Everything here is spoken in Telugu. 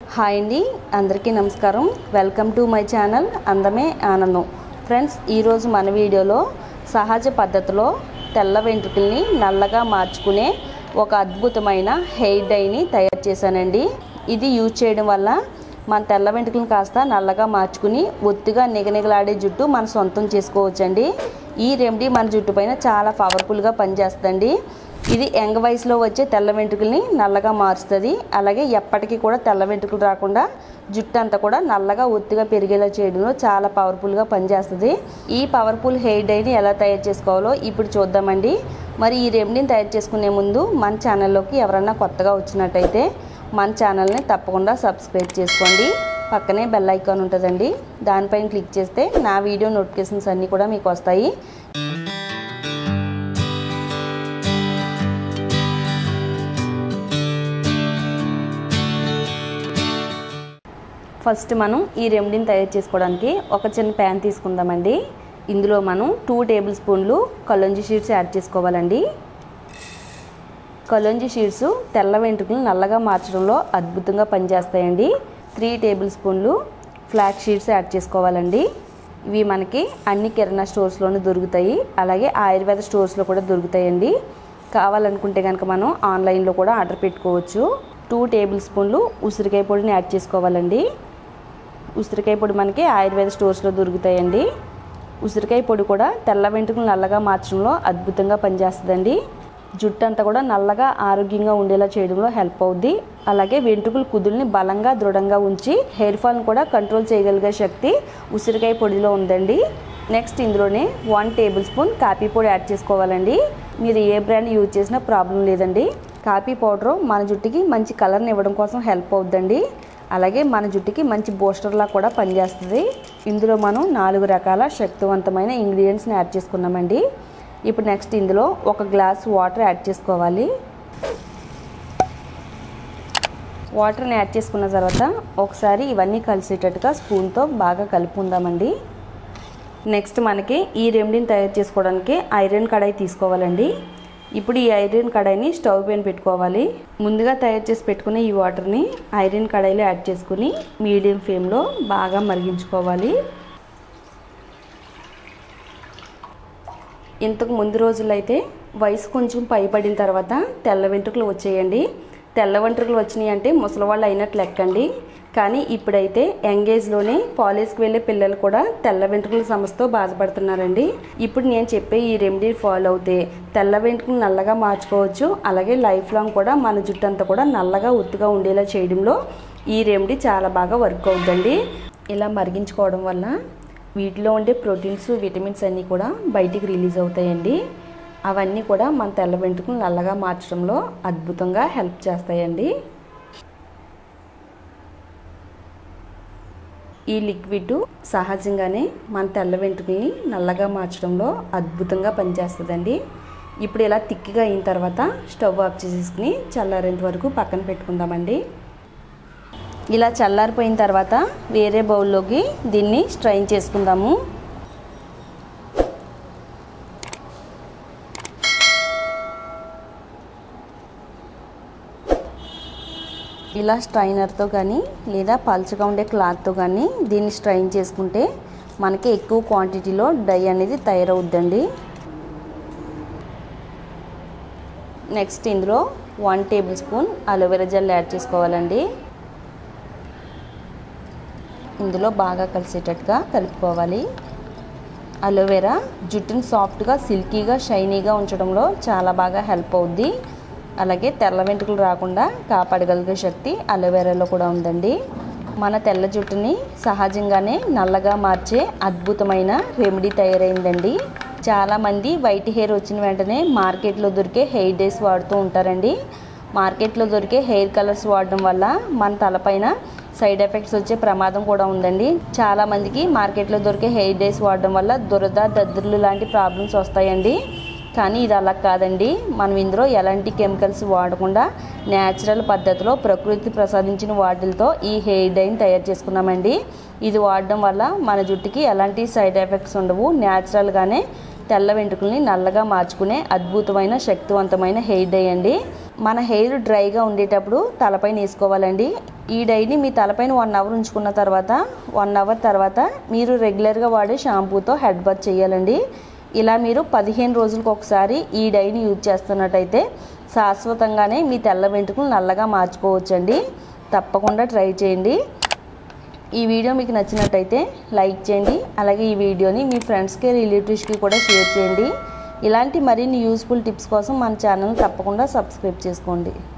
హాయ్ అండి అందరికీ నమస్కారం వెల్కమ్ టు మై ఛానల్ అందమే ఆనందం ఫ్రెండ్స్ ఈరోజు మన వీడియోలో సహజ పద్ధతిలో తెల్ల వెంట్రుకల్ని నల్లగా మార్చుకునే ఒక అద్భుతమైన హెయిర్ డైని తయారు చేశానండి ఇది యూజ్ చేయడం వల్ల మన తెల్ల వెంట్రుకలను కాస్త నల్లగా మార్చుకుని ఒత్తిగా నిగనిగలాడే జుట్టు మన సొంతం చేసుకోవచ్చండి ఈ రెమెడీ మన జుట్టు పైన చాలా పవర్ఫుల్గా పనిచేస్తుందండి ఇది యంగ్ వయసులో వచ్చే తెల్ల వెంట్రుకల్ని నల్లగా మారుస్తుంది అలాగే ఎప్పటికీ కూడా తెల్ల వెంట్రుకలు రాకుండా జుట్టు అంతా కూడా నల్లగా ఒత్తిగా పెరిగేలా చేయడంలో చాలా పవర్ఫుల్గా పనిచేస్తుంది ఈ పవర్ఫుల్ హెయిర్ డైని ఎలా తయారు చేసుకోవాలో ఇప్పుడు చూద్దామండి మరి ఈ రెమెడీని తయారు చేసుకునే ముందు మన ఛానల్లోకి ఎవరన్నా కొత్తగా వచ్చినట్టయితే మన ఛానల్ని తప్పకుండా సబ్స్క్రైబ్ చేసుకోండి పక్కనే బెల్ ఐకాన్ ఉంటుందండి దానిపైన క్లిక్ చేస్తే నా వీడియో నోటిఫికేషన్స్ అన్నీ కూడా మీకు వస్తాయి ఫస్ట్ మనం ఈ రెమెడీని తయారు చేసుకోవడానికి ఒక చిన్న ప్యాన్ తీసుకుందామండి ఇందులో మనం టూ టేబుల్ స్పూన్లు కలొంజి షీట్స్ యాడ్ చేసుకోవాలండి కలొంజి షీట్స్ తెల్ల వెంట్రుకలు నల్లగా మార్చడంలో అద్భుతంగా పనిచేస్తాయండి త్రీ టేబుల్ స్పూన్లు ఫ్లాక్ షీట్స్ యాడ్ చేసుకోవాలండి ఇవి మనకి అన్ని కిరాణా స్టోర్స్లోనూ దొరుకుతాయి అలాగే ఆయుర్వేద స్టోర్స్లో కూడా దొరుకుతాయండి కావాలనుకుంటే కనుక మనం ఆన్లైన్లో కూడా ఆర్డర్ పెట్టుకోవచ్చు టూ టేబుల్ స్పూన్లు ఉసిరికాయ పొడిని యాడ్ చేసుకోవాలండి ఉసిరికాయ పొడి మనకి ఆయుర్వేద స్టోర్స్లో దొరుకుతాయండి ఉసిరికాయ పొడి కూడా తెల్ల వెంట్రుకలు నల్లగా మార్చడంలో అద్భుతంగా పనిచేస్తుందండి జుట్టు అంతా కూడా నల్లగా ఆరోగ్యంగా ఉండేలా చేయడంలో హెల్ప్ అవుద్ది అలాగే వెంట్రుకల కుదుల్ని బలంగా దృఢంగా ఉంచి హెయిర్ ఫాల్ని కూడా కంట్రోల్ చేయగలిగే శక్తి ఉసిరికాయ పొడిలో ఉందండి నెక్స్ట్ ఇందులోనే వన్ టేబుల్ స్పూన్ కాఫీ పొడి యాడ్ చేసుకోవాలండి మీరు ఏ బ్రాండ్ యూజ్ చేసినా ప్రాబ్లం లేదండి కాఫీ పౌడర్ మన జుట్టుకి మంచి కలర్ని ఇవ్వడం కోసం హెల్ప్ అవుద్దండి అలాగే మన జుట్టుకి మంచి బూస్టర్లా కూడా పనిచేస్తుంది ఇందులో మనం నాలుగు రకాల శక్తివంతమైన ఇంగ్రీడియంట్స్ని యాడ్ చేసుకున్నామండి ఇప్పుడు నెక్స్ట్ ఇందులో ఒక గ్లాస్ వాటర్ యాడ్ చేసుకోవాలి వాటర్ని యాడ్ చేసుకున్న తర్వాత ఒకసారి ఇవన్నీ కలిసేటట్టుగా స్పూన్తో బాగా కలుపుకుందామండి నెక్స్ట్ మనకి ఈ రెమెడీని తయారు చేసుకోవడానికి ఐరన్ కడాయి తీసుకోవాలండి ఇప్పుడు ఈ ఐరన్ కడాయిని స్టవ్ పైన పెట్టుకోవాలి ముందుగా తయారు చేసి పెట్టుకునే ఈ వాటర్ని ఐరన్ కడాయిలో యాడ్ చేసుకుని మీడియం ఫ్లేమ్లో బాగా మరిగించుకోవాలి ఇంతకు ముందు రోజుల్లో అయితే వయసు కొంచెం పైబడిన తర్వాత తెల్ల వెంట్రుకలు వచ్చేయండి తెల్ల వెంట్రుకలు వచ్చినాయి అంటే ముసలివాళ్ళు అయినట్టు లెక్కండి కానీ ఇప్పుడైతే యంగేజ్లోనే కాలేజ్కి వెళ్ళే పిల్లలు కూడా తెల్ల వెంట్రుకల సమస్యతో బాధపడుతున్నారండి ఇప్పుడు నేను చెప్పే ఈ రెమెడీ ఫాలో అవుతే తెల్ల వెంట్రుకలు నల్లగా మార్చుకోవచ్చు అలాగే లైఫ్ లాంగ్ కూడా మన జుట్టు అంతా కూడా నల్లగా ఒత్తుగా ఉండేలా చేయడంలో ఈ రెమెడీ చాలా బాగా వర్క్ అవుతుందండి ఇలా మరిగించుకోవడం వల్ల వీటిలో ఉండే ప్రోటీన్స్ విటమిన్స్ అన్నీ కూడా బయటికి రిలీజ్ అవుతాయండి అవన్నీ కూడా మన తెల్ల వెంట్రుకలు నల్లగా మార్చడంలో అద్భుతంగా హెల్ప్ చేస్తాయండి ఈ లిక్విడ్ సహజంగానే మన తెల్ల వెంట్రుకల్ని నల్లగా మార్చడంలో అద్భుతంగా పనిచేస్తుందండి ఇప్పుడు ఇలా తిక్కిగా అయిన తర్వాత స్టవ్ ఆఫ్ చేసేసుకుని చల్లారేంత వరకు పక్కన పెట్టుకుందామండి ఇలా చల్లారిపోయిన తర్వాత వేరే బౌల్లోకి దీన్ని స్ట్రైన్ చేసుకుందాము ఇలా స్ట్రైనర్తో కానీ లేదా పల్చగా ఉండే క్లాత్తో కానీ దీన్ని స్ట్రైన్ చేసుకుంటే మనకి ఎక్కువ క్వాంటిటీలో డై అనేది తయారవుద్దండి నెక్స్ట్ ఇందులో one tablespoon aloe vera gel add చేసుకోవాలండి ఇందులో బాగా కలిసేటట్టుగా కలుపుకోవాలి అలోవెరా జుట్టుని సాఫ్ట్గా సిల్కీగా షైనీగా ఉంచడంలో చాలా బాగా హెల్ప్ అవుద్ది అలాగే తెల్ల వెంట్రుకలు రాకుండా కాపాడగలిగే శక్తి అలోవెరాలో కూడా ఉందండి మన తెల్ల జుట్టుని సహజంగానే నల్లగా మార్చే అద్భుతమైన రెమెడీ తయారైందండి చాలామంది వైట్ హెయిర్ వచ్చిన వెంటనే మార్కెట్లో దొరికే హెయిర్ డేస్ వాడుతూ ఉంటారండి మార్కెట్లో దొరికే హెయిర్ కలర్స్ వాడడం వల్ల మన తలపైన సైడ్ ఎఫెక్ట్స్ వచ్చే ప్రమాదం కూడా ఉందండి చాలా మందికి మార్కెట్లో దొరికే హెయిర్ డేస్ వాడడం వల్ల దురద దద్దుర్లు లాంటి ప్రాబ్లమ్స్ వస్తాయండి కానీ ఇది అలా కాదండి మనం ఇందులో ఎలాంటి కెమికల్స్ వాడకుండా న్యాచురల్ పద్ధతిలో ప్రకృతి ప్రసాదించిన వాటిలతో ఈ హెయిర్ డైని తయారు చేసుకున్నామండి ఇది వాడడం వల్ల మన జుట్టుకి ఎలాంటి సైడ్ ఎఫెక్ట్స్ ఉండవు న్యాచురల్గానే తెల్ల వెంట్రుకల్ని నల్లగా మార్చుకునే అద్భుతమైన శక్తివంతమైన హెయిర్ డై అండి మన హెయిర్ డ్రైగా ఉండేటప్పుడు తలపైన వేసుకోవాలండి ఈ డైని మీ తలపైన వన్ అవర్ ఉంచుకున్న తర్వాత వన్ అవర్ తర్వాత మీరు రెగ్యులర్గా వాడే షాంపూతో హెడ్ బాత్ చేయాలండి ఇలా మీరు పదిహేను రోజులకు ఒకసారి ఈ డైని యూజ్ చేస్తున్నట్టయితే శాశ్వతంగానే మీ తెల్ల వెంట్రుకలు నల్లగా మార్చుకోవచ్చండి తప్పకుండా ట్రై చేయండి ఈ వీడియో మీకు నచ్చినట్టయితే లైక్ చేయండి అలాగే ఈ వీడియోని మీ ఫ్రెండ్స్కి రిలేటివ్స్కి కూడా షేర్ చేయండి ఇలాంటి మరిన్ని యూస్ఫుల్ టిప్స్ కోసం మన ఛానల్ తప్పకుండా సబ్స్క్రైబ్ చేసుకోండి